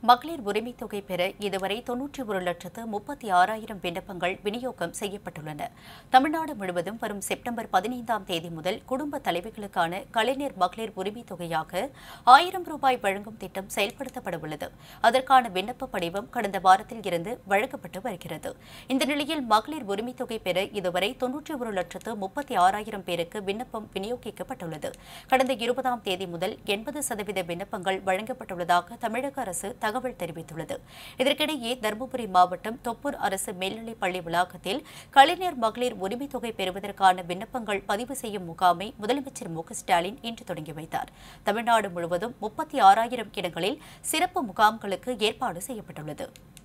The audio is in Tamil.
மகளிர் உரிமைத் தொகை பெற இதுவரை தொன்னூற்றி ஒரு லட்சத்து முப்பத்தி ஆறாயிரம் விண்ணப்பங்கள் விநியோகம் செய்யப்பட்டுள்ளன தமிழ்நாடு முழுவதும் வரும் செப்டம்பர் பதினைந்தாம் தேதி முதல் குடும்ப தலைவிகளுக்கான கலைஞர் மகளிர் உரிமைத் தொகையாக ஆயிரம் ரூபாய் வழங்கும் திட்டம் செயல்படுத்தப்பட உள்ளது அதற்கான விண்ணப்ப படிவம் கடந்த வாரத்தில் இருந்து வழங்கப்பட்டு வருகிறது இந்த நிலையில் மகளிர் உரிமைத் தொகை பெற இதுவரை தொன்னூற்றி ஒரு லட்சத்து முப்பத்தி ஆறாயிரம் பேருக்கு விண்ணப்பம் விநியோகிக்கப்பட்டுள்ளது கடந்த இருபதாம் தேதி முதல் எண்பது சதவீத விண்ணப்பங்கள் வழங்கப்பட்டுள்ளதாக தமிழக அரசு தகவல் தெரிவித்துள்ளது இதற்கிடையே தருமபுரி மாவட்டம் தொப்பூர் அரசு மேல்நிலைப் பள்ளி வளாகத்தில் கலைஞர் மகளிர் உரிமைத் தொகை பெறுவதற்கான விண்ணப்பங்கள் பதிவு செய்யும் முகாமை முதலமைச்சர் மு க ஸ்டாலின் இன்று தொடங்கி வைத்தார் தமிழ்நாடு முழுவதும் முப்பத்தி ஆறாயிரம் இடங்களில் சிறப்பு முகாம்களுக்கு ஏற்பாடு செய்யப்பட்டுள்ளது